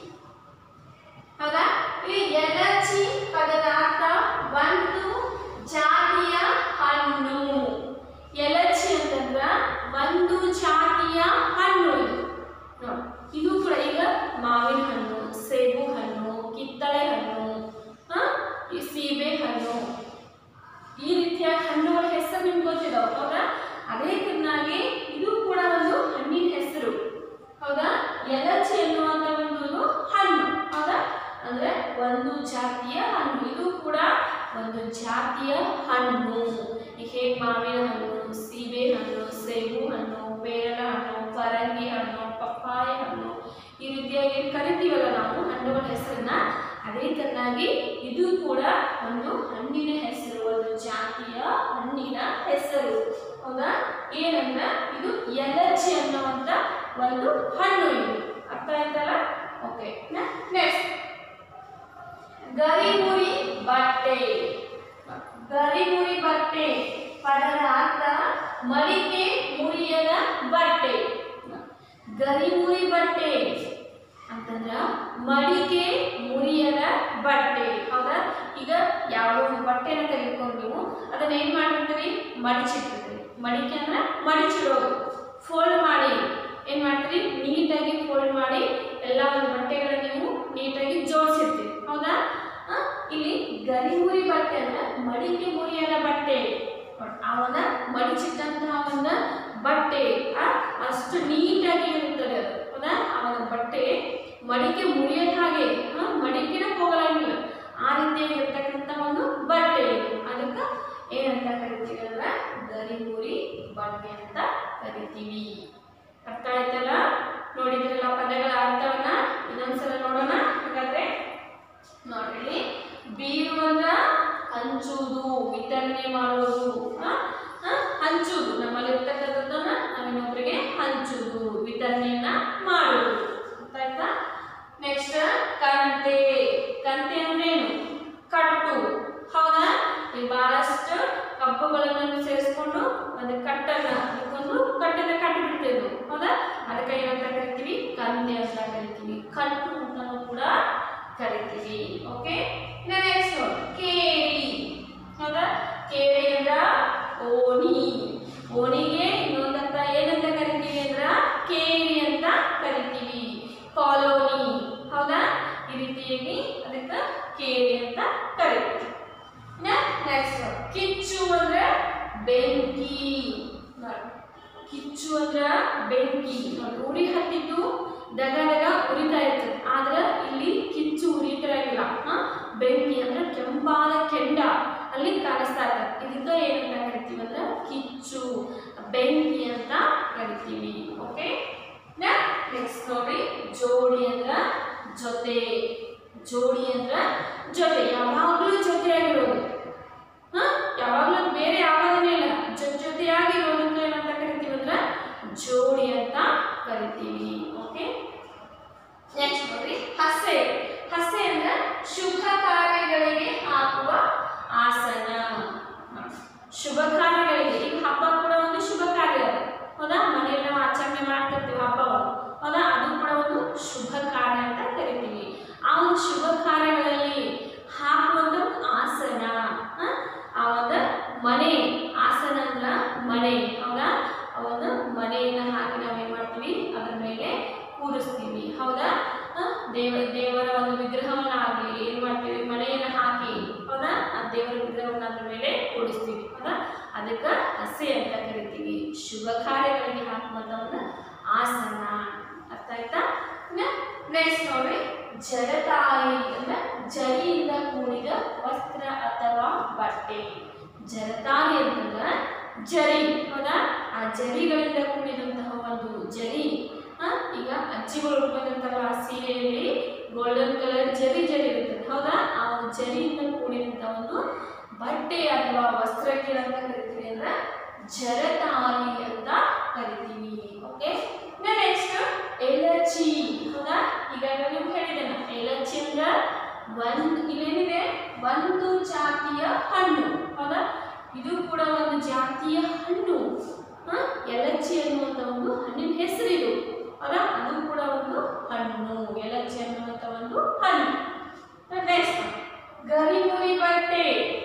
[SPEAKER 1] ಹೌದಾ ಈ ಎಲಚಿ ಪದದ ಅರ್ಥ ಒಂದು ಜಾತಿಯ ಹಣ್ಣು ಎಲಚಿ ಅಂತಂದ್ರ ಒಂದು ಜಾತಿಯ ಹಣ್ಣು ಇದು ನೋಡಿ, ಇದು ಕೂಡ ಈಗ ಮಾವಿನ ಹಣ್ಣು ಸೇಬು ಹಣ್ಣು ಕಿತ್ತಳೆ ಹಣ್ಣು ಆ, ಈ ಸೀಬೆ ಹಣ್ಣು ಈ ರೀತಿಯ ಹಣ್ಣುಗಳ ಹೆಸರು ನಿಮ್ಗೆ ಗೊತ್ತಿದಾವ ಹೌದಾ ಅದೇ ತರನಾಗಿ ಇದು ಕೂಡ ಒಂದು ಹಣ್ಣಿನ ಹೆಸರು ಹೌದಾ ಎಲಚಿ ಎನ್ನುವಂತ ಒಂದು ಹಣ್ಣು ಹೌದಾ ಅಂದ್ರೆ ಒಂದು ಜಾತಿಯ ಹಣ್ಣು ಇದು ಕೂಡ ಒಂದು ಜಾತಿಯ ಹಣ್ಣು ಈಗ ಹೇಗೆ ಮಾವಿನ ಹಣ್ಣು ಸೀಬೆ ಹಣ್ಣು ಸೇಬು ಹಣ್ಣು ಪೇರಳ ಹಣ್ಣು ಪರಂಗಿ ಹಣ್ಣು ಪಪ್ಪಾಯ ಹಣ್ಣು ಈ ರೀತಿಯಾಗಿ ಏನ್ ಕರಿತೀವಲ್ಲ ನಾವು ಹಣ್ಣುಗಳ ಹೆಸರನ್ನ ಅದೇ ತರನಾಗಿ ಇದು ಕೂಡ ಒಂದು ಹಣ್ಣಿನ ಹೆಸರು ಒಂದು ಜಾತಿಯ ಹಣ್ಣಿನ ಹೆಸರು ಹೌದಾ ಏನಂದ್ರ ಇದು ಎಲಚಿ ಅನ್ನುವಂತ ಒಂದು ಹಣ್ಣು ಇದು ಅರ್ಥ ಆಯ್ತಲ್ಲ ಓಕೆ ನೆಕ್ಸ್ಟ್ ಗರಿಮುರಿ ಬಟ್ಟೆ ಗರಿಮುರಿ ಬಟ್ಟೆ ಪದದ ಅರ್ಥ ಮಡಿಕೆ ಮುರಿಯದ ಬಟ್ಟೆ ಗರಿಮುರಿ ಬಟ್ಟೆ ಅಂತಂದ್ರ ಮಡಿಕೆ ಮುರಿಯದ ಬಟ್ಟೆ ಹೌದಾ ಈಗ ಯಾವುದೋ ಒಂದು ಬಟ್ಟೆನ ತೆಗೆದುಕೊಂಡು ನೀವು ಅದನ್ನ ಏನ್ ಮಾಡಿರ್ತೀರಿ ಮಡಿಚಿಟ್ಟಿರ್ತೀರಿ ಮಡಿಕೆ ಅಂದ್ರೆ ಮಡಿಚಿಡೋದು ಫೋಲ್ಡ್ ಮಾಡಿ ಏನ್ ಮಾಡ್ತೀರಿ ನೀಟಾಗಿ ಫೋಲ್ಡ್ ಮಾಡಿ ಎಲ್ಲ ಒಂದು ಬಟ್ಟೆಗಳನ್ನ ನೀವು ನೀಟಾಗಿ ಜೋಡಿಸಿರ್ತೀರಿ ಹೌದಾ ಆ, ಇಲ್ಲಿ ಗರಿಮುರಿ ಬಟ್ಟೆ ಅಂದ್ರೆ ಮಡಿಕೆ ಮುರಿಯದ ಬಟ್ಟೆ ಅವನ ಮಡಿಚಿಟ್ಟಂತಹ ಒಂದು ಬಟ್ಟೆ ಆ, ಅಷ್ಟು ನೀಟಾಗಿ ಇರುತ್ತದೆ ಅದು ಹೌದಾ ಅವನ ಬಟ್ಟೆ ಮಡಿಕೆ ಮುರಿಯದ ಹಾಗೆ ಆ, ಮಡಿಕೆನ ಹೋಗಲಾಗಿಲ್ಲ ಆ ರೀತಿಯಾಗಿರ್ತಕ್ಕಂಥ ಒಂದು ಬಟ್ಟೆ ಇದು ಅದಕ್ಕೆ ಏನಂತ ಕರಿತೀವಿ ಅಂದ್ರೆ ಗರಿಮುರಿ ಬಟ್ಟೆ ಅಂತ ಕರಿತೀವಿ ಅರ್ಥ ಆಯ್ತಲ್ಲ ನೋಡಿದ್ರಲ್ಲ ಪದಗಳ ಅರ್ಥವನ್ನ ಇನ್ನೊಂದ್ಸಲ ನೋಡೋಣ ಹಾಗಾದ್ರೆ ನೋಡ್ರಿ ಬೀರು ಅಂದ್ರ ಹಂಚುವುದು ವಿತರಣೆ ಮಾಡುವುದು ಆ? ಆ? ಹಂಚುವುದು ನಮ್ಮಲ್ಲಿ ಇರ್ತಕ್ಕಂಥದ್ದನ್ನ ನಾವು ಇನ್ನೊಬ್ರಿಗೆ ಹಂಚುವುದು ವಿತರಣೆಯನ್ನ ಮಾಡುವುದು ಅರ್ಥ ಆಯ್ತಾ ನೆಕ್ಸ್ಟ್ ಕಂತೆ ಕಂತೆ ಅದಕ್ಕೆ ಏನಂತ ಕರಿತೀವಿ ಕಂದೆ ಅಂತ ಕರಿತೀವಿ ಕಟ್ಟು ಅಂತಾನೂ ಕೂಡ ಕರಿತೀವಿ ಓಕೆ ನೆಕ್ಸ್ಟ್ ಕೇರಿ ಹೌದಾ ಕೇರಿ ಅಂದ್ರ ಓಣಿ ಓಣಿಗೆ ಇನ್ನೊಂದಂತ ಏನಂತ ಕರಿತೀವಿ ಅಂದ್ರ ಕೇರಿ ಅಂತ ಕರಿತೀವಿ ಕಾಲೋನಿ ಹೌದಾ ಈ ರೀತಿಯಾಗಿ ಅದಕ್ಕೆ ಕೇರಿ ಅಂತ ಕರಿತೀವಿ ನೆಕ್ಸ್ಟ್ ಕಿಚ್ಚು ಅಂದ್ರೆ ಬೆಂಕಿ ನೋಡಿ. ಕಿಚ್ಚು ಅಂದ್ರ ಬೆಂಕಿ ನೋಡಿ ಉರಿ ಹತ್ತಿದ್ದು ದಗ ದಗ ಉರಿತಾ ಇರ್ತದೆ ಆದ್ರೆ ಇಲ್ಲಿ ಕಿಚ್ಚು ಉರಿತಿರಂಗಿಲ್ಲ ಹಾ ಬೆಂಕಿ ಅಂದ್ರೆ ಕೆಂಪಾದ ಕೆಂಡ ಅಲ್ಲಿ ಕಾಣಿಸ್ತಾ ಇರ್ತದೆ ಇದಕ್ಕ ಏನಂತ ಕರಿತೀವಿ ಅಂದ್ರೆ ಕಿಚ್ಚು ಬೆಂಕಿ ಅಂತ ಕರಿತೀವಿ ಓಕೆ ನೆಕ್ಸ್ಟ್ ನೋಡಿ ಜೋಡಿ ಅಂದ್ರ ಜೊತೆ ಜೋಡಿ ಅಂದ್ರ ಜೊತೆ ಯಾವಾಗಲೂ ಜೊತೆಯಾಗಿರೋದು ಹ? ಯಾವಾಗಲೂ ಬೇರೆ ಯಾವುದನ್ನೇ ಇಲ್ಲ ಜೊತೆ ಜೊತೆಯಾಗಿರೋದಕ್ಕೆ ಏನಂತ ಕರಿತೀವಿ ಅಂದ್ರೆ ಜೋಡಿ ಅಂತ ಕರಿತೀವಿ ಓಕೆ ನೆಕ್ಸ್ಟ್ ನೋಡ್ರಿ ಹಸೆ ಹಸೆ ಅಂದ್ರೆ ಶುಭ ಕಾರ್ಯಗಳಿಗೆ ಹಾಕುವ ಆಸನ ಶುಭ ಕಾರ್ಯಗಳಿಗೆ ಈಗ ಹಬ್ಬ ಕೂಡ ಒಂದು ಶುಭ ಕಾರ್ಯ ಅದು. ಹೌದಾ ಮನೆಯಲ್ಲಿ ನಾವು ಆಚರಣೆ ಮಾಡ್ತಿರ್ತೀವಿ ಹಬ್ಬವನ್ನು ಹೌದಾ ಅದು ಕೂಡ ಒಂದು ಶುಭ ಕಾರ್ಯ ಅಂತ ಕರಿತೀವಿ ಆ ಒಂದು ಶುಭ ಕಾರ್ಯಗಳಲ್ಲಿ ಹಾಕುವಂತ ಒಂದು ಆಸನ ಹ? ಆ ಒಂದು ಮನೆ ಆಸನ ಅಂದ್ರ ಮನೆ ಹೌದಾ ಆ ಒಂದು ಮನೆಯನ್ನ ಹಾಕಿ ನಾವೇನ್ ಮಾಡ್ತೀವಿ ಅದ್ರ ಮೇಲೆ ಕೂರಿಸ್ತೀವಿ ಹೌದಾ ಹ? ದೇವ ದೇವರ ಒಂದು ವಿಗ್ರಹವನ್ನ ಆಗಲಿ ಏನ್ ಮಾಡ್ತೀವಿ ಮನೆಯನ್ನ ಹಾಕಿ ಹೌದಾ ಆ ದೇವರ ವಿಗ್ರಹವನ್ನ ಅದ್ರ ಮೇಲೆ ಕೂಡಿಸ್ತೀವಿ ಹೌದಾ ಅದಕ್ಕೆ ಹಸೆ ಅಂತ ಕರಿತೀವಿ ಶುಭ ಕಾರ್ಯಗಳಿಗೆ ಹಾಕುವಂತ ಒಂದು ಆಸನ ಅರ್ಥ ಆಯ್ತಾ ನೆಕ್ಸ್ಟ್ ನೋಡಿ ಜಡತಾಯಿ ಅಂದ್ರೆ ಜರಿಯಿಂದ ಕೂಡಿದ ವಸ್ತ್ರ ಅಥವಾ ಬಟ್ಟೆ ಜರತಾಯಿ ಅಂತಂದ್ರೆ ಜರಿ ಹೌದಾ ಆ ಜರಿಗಳಿಂದ ಕೂಡಿದಂತಹ ಒಂದು ಜರಿ ಆ, ಈಗ ಅಜ್ಜಿಗಳು ಉಟ್ಕೊಂಡಿರ್ತಾರಲ್ಲ ಆ ಸೀರೆಯಲ್ಲಿ ಗೋಲ್ಡನ್ ಕಲರ್ ಜರಿ ಜರಿ ಇರ್ತದೆ ಹೌದಾ ಆ ಒಂದು ಜರಿಯಿಂದ ಕೂಡಿದಂತ ಒಂದು ಬಟ್ಟೆ ಅಥವಾ ವಸ್ತ್ರಕ್ಕೆ ಅಂತ ಕರಿತೀವಿ ಅಂದ್ರೆ ಜರತಾಯಿ ಅಂತ ಕರಿತೀವಿ ಓಕೆ ನೆಕ್ಸ್ಟ್ ಎಲಚಿ ಹೌದಾ ಈಗಾಗ ನೀವು ಹೇಳಿದ್ದೇನೆ ಎಲಚಿ ಅಂದ್ರೆ ಒಂದು ಇಲ್ಲೇನಿದೆ ಒಂದು ಜಾತಿಯ ಹಣ್ಣು ಹೌದಾ ಇದು ಕೂಡ ಒಂದು ಜಾತಿಯ ಹಣ್ಣು ಹ? ಎಲಚಿ ಅನ್ನುವಂಥ ಒಂದು ಹಣ್ಣಿನ ಹೆಸರು ಇದು ಹೌದಾ ಅದು ಕೂಡ ಒಂದು ಹಣ್ಣು ಎಲಚಿ ಅನ್ನುವಂಥ ಒಂದು ಹಣ್ಣು ನೆಕ್ಸ್ಟ್ ಗರಿಮುರಿ ಬಟ್ಟೆ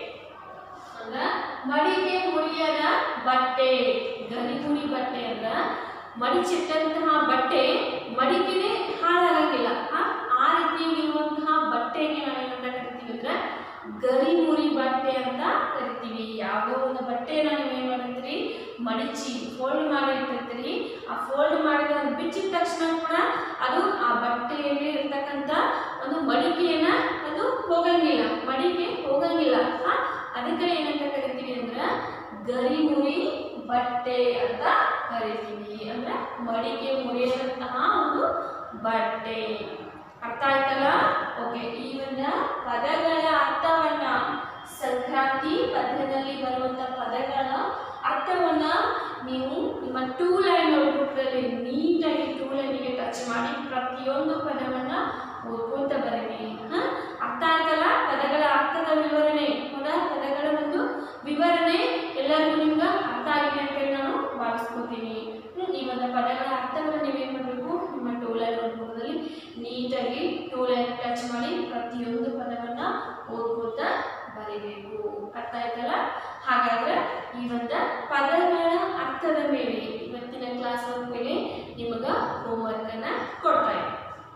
[SPEAKER 1] ಅಂದ್ರ ಮಡಿಗೆ ಮುರಿಯದ ಬಟ್ಟೆ ಗರಿಮುರಿ ಬಟ್ಟೆ ಅಂದ್ರ ಮಡಿಚಿಟ್ಟಂತಹ ಬಟ್ಟೆ ಮಡಿಕೆನೆ ಹಾಳಾಗಂಗಿಲ್ಲ ಆ ಆ ರೀತಿಯಾಗಿರುವಂತಹ ಬಟ್ಟೆಗೆ ನಾವೇನಂತ ಕರಿತೀವಿ ಅಂದ್ರೆ ಗರಿಮುರಿ ಬಟ್ಟೆ ಅಂತ ಕರಿತೀವಿ ಯಾವುದೋ ಒಂದು ಬಟ್ಟೆನ ನೀವೇನ್ ಮಾಡಿರ್ತೀರಿ ಮಡಿಚಿ ಫೋಲ್ಡ್ ಮಾಡಿ ಇಟ್ಟಿರ್ತೀರಿ ಆ ಫೋಲ್ಡ್ ಮಾಡಿದ ಅದು ಬಿಚ್ಚಿದ ತಕ್ಷಣ ಕೂಡ ಅದು ಆ ಬಟ್ಟೆಯಲ್ಲಿ ಇರ್ತಕ್ಕಂಥ ಒಂದು ಮಡಿಕೆಯನ್ನ ಅದು ಹೋಗಂಗಿಲ್ಲ ಮಡಿಕೆ ಹೋಗಂಗಿಲ್ಲ ಆ, ಅದಕ್ಕೆ ಏನಂತ ಕರಿತೀವಿ ಅಂದ್ರೆ ಗರಿಮುರಿ ಬಟ್ಟೆ ಅಂತ ಕರಿತೀವಿ ಅಂದ್ರೆ ಮಡಿಕೆ ಮುರಿಯದಂತಹ ಒಂದು ಬಟ್ಟೆ ಅರ್ಥ ಆಯ್ತಲ್ಲ ಓಕೆ ಈ ಒಂದು ಪದಗಳ ಅರ್ಥವನ್ನ ಸಂಕ್ರಾಂತಿ ಪದ್ಯದಲ್ಲಿ ಬರುವಂತ ಪದಗಳ ಅರ್ಥವನ್ನ ನೀವು ನಿಮ್ಮ ಟೂ ಲೈನ್ ನೋಟ್ಬುಕ್ದಲ್ಲಿ ನೀಟಾಗಿ ಟೂ ಲೈನಿಗೆ ಟಚ್ ಮಾಡಿ ಪ್ರತಿಯೊಂದು ಪದವನ್ನ ಓದ್ಕೊಂತ ಬರೀರಿ ಹ? ಅರ್ಥ ಆಯ್ತಲ್ಲ ಪದಗಳ ಅರ್ಥದ ವಿವರಣೆ ಹೌದಾ ಪದಗಳ ಒಂದು ವಿವರಣೆ ಎಲ್ಲರಿಗೂ ನಿಮ್ಗೆ ಅರ್ಥ ಆಗಿದೆ ಅಂತೇಳಿ ನಾನು ಭಾವಿಸ್ಕೊತೀನಿ ಹ್ಮ್, ಈ ಒಂದು ಪದಗಳ ಅರ್ಥವನ್ನು ನೀವೇನು ಮಾಡಬೇಕು ನಿಮ್ಮ ಟೂ ಲೈನ್ ನೋಟ್ಬುಕ್ದಲ್ಲಿ ನೀಟಾಗಿ ಟೂ ಲೈನ್ ಟಚ್ ಮಾಡಿ ಪ್ರತಿಯೊಂದು ಪದವನ್ನ ಓದ್ಕೋತ ಬರೀಬೇಕು ಅರ್ಥ ಆಯ್ತಲ್ಲ ಹಾಗಾದ್ರೆ ಈ ಒಂದು ಪದಗಳ ಅರ್ಥದ ಮೇಲೆ ಇವತ್ತಿನ ಕ್ಲಾಸ್ ವರ್ಕ್ ಮೇಲೆ ನಿಮಗ ಹೋಮ್ವರ್ಕ್ ಅನ್ನ ಕೊಡ್ತಾ ಇದ್ದೀನಿ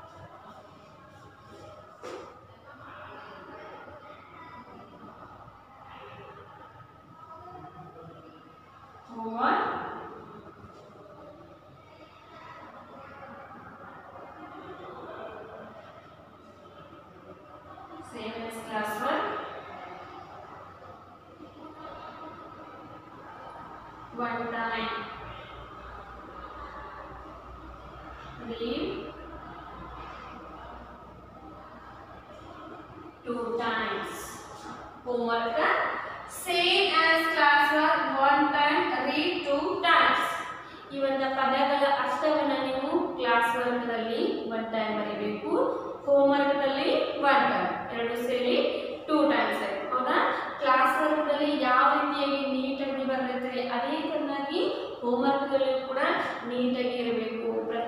[SPEAKER 1] homework same as class one one time read two times homework same as class one one time read two times ಈ ಒಂದು ಪದಗಳ ಅರ್ಥವನ್ನ ನೀವು ಕ್ಲಾಸ್ ವರ್ಕ್ನಲ್ಲಿ ಒನ್ ಟೈಮ್ ಬರೀಬೇಕು ಹೋಮ್ ವರ್ಕ್ನಲ್ಲಿ ಒನ್ ಟೈಮ್ ಎರಡು ಸೇರಿ ಟೂ ಟೈಮ್ಸ್ ಹೌದಾ ಕ್ಲಾಸ್ ವರ್ಕ್ನಲ್ಲಿ ಯಾವ ರೀತಿಯಾಗಿ ನೀಟಾಗಿ ಬರೆದಿರ್ತೀರಿ ಅದೇ ತರನಾಗಿ ಹೋಮ್ ವರ್ಕ್ದಲ್ಲೂ ಕೂಡ ನೀಟಾಗಿ ಇರಬೇಕು ಪ್ರತಿ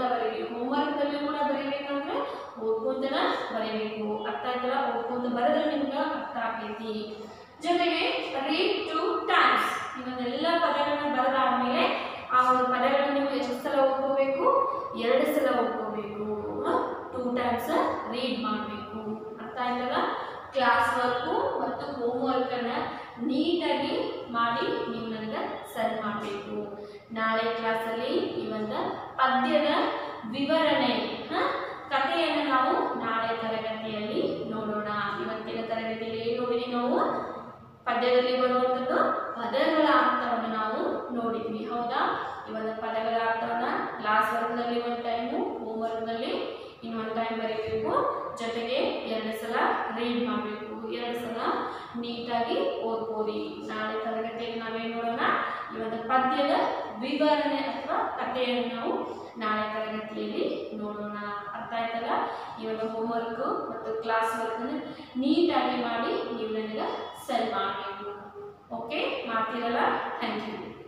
[SPEAKER 1] ಬರೀರಿ ಹೋಮ್ವರ್ಕ್ದಲ್ಲಿ ಕೂಡ ಬರೀಬೇಕಂದ್ರೆ ಓದ್ಕೊಂತನ ಬರೀಬೇಕು ಅರ್ಥ ಆಯ್ತಲ್ಲ ಓದ್ಕೊಂತ ಬರೆದ್ರೆ ನಿಮ್ಗೆ ಅರ್ಥ ಆಗ್ತೈತಿ ಜೊತೆಗೆ ರೀಡ್ ಟು ಟೈಮ್ಸ್ ಇವನ್ನೆಲ್ಲ ಪದಗಳನ್ನ ಬರೆದಾದ್ಮೇಲೆ ಆ ಒಂದು ಪದಗಳನ್ನ ನೀವು ಎಷ್ಟು ಸಲ ಓದ್ಕೋಬೇಕು ಎರಡು ಸಲ ಓದ್ಕೋಬೇಕು ಟೂ ಟೈಮ್ಸ್ ರೀಡ್ ಮಾಡಬೇಕು ಅರ್ಥ ಆಯ್ತಲ್ಲ ಕ್ಲಾಸ್ ವರ್ಕು ಮತ್ತು ಹೋಮ್ ವರ್ಕನ್ನು ನೀಟಾಗಿ ಮಾಡಿ ನೀವು ನನಗೆ ಸೆಂಡ್ ಮಾಡಬೇಕು ನಾಳೆ ಕ್ಲಾಸಲ್ಲಿ ಈ ಒಂದು ಪದ್ಯದ ವಿವರಣೆ ಹ? ಕಥೆಯನ್ನು ನಾವು ನಾಳೆ ತರಗತಿಯಲ್ಲಿ ನೋಡೋಣ ಇವತ್ತಿನ ತರಗತಿಯಲ್ಲಿ ಏನು ನೋಡಿದ್ವಿ ನಾವು ಪದ್ಯದಲ್ಲಿ ಬರುವಂಥದ್ದು ಪದಗಳ ಅರ್ಥವನ್ನು ನಾವು ನೋಡಿದ್ವಿ ಹೌದಾ ಇವಾಗ ಪದಗಳ ಅರ್ಥವನ್ನ ಕ್ಲಾಸ್ ವರ್ಕ್ನಲ್ಲಿ ಒಂದು ಟೈಮು ಹೋಮ್ ವರ್ಕ್ನಲ್ಲಿ ಇನ್ನೊಂದು ಟೈಮ್ ಬರೀಬೇಕು ಜೊತೆಗೆ ಎರಡು ಸಲ ರೀಡ್ ಮಾಡಬೇಕು ಎರಡು ಸಲ ನೀಟಾಗಿ ಓದ್ಬೋದು ನಾಳೆ ತರಗತಿಯಲ್ಲಿ ನಾವೇನು ನೋಡೋಣ ಈ ಒಂದು ಪದ್ಯದ ವಿವರಣೆ ಅಥವಾ ಕಥೆಯನ್ನು ನಾವು ನಾಳೆ ತರಗತಿಯಲ್ಲಿ ನೋಡೋಣ ಅರ್ಥ ಆಯ್ತಲ್ಲ ಈ ಒಂದು ಹೋಮ್ವರ್ಕ್ ಮತ್ತು ಕ್ಲಾಸ್ ವರ್ಕನ್ನು ನೀಟಾಗಿ ಮಾಡಿ ನೀವು ನನಗೆ ಸೆಲ್ ಮಾಡಬೇಕು ಓಕೆ ಮಾಡ್ತೀರಲ್ಲ ಥ್ಯಾಂಕ್ ಯು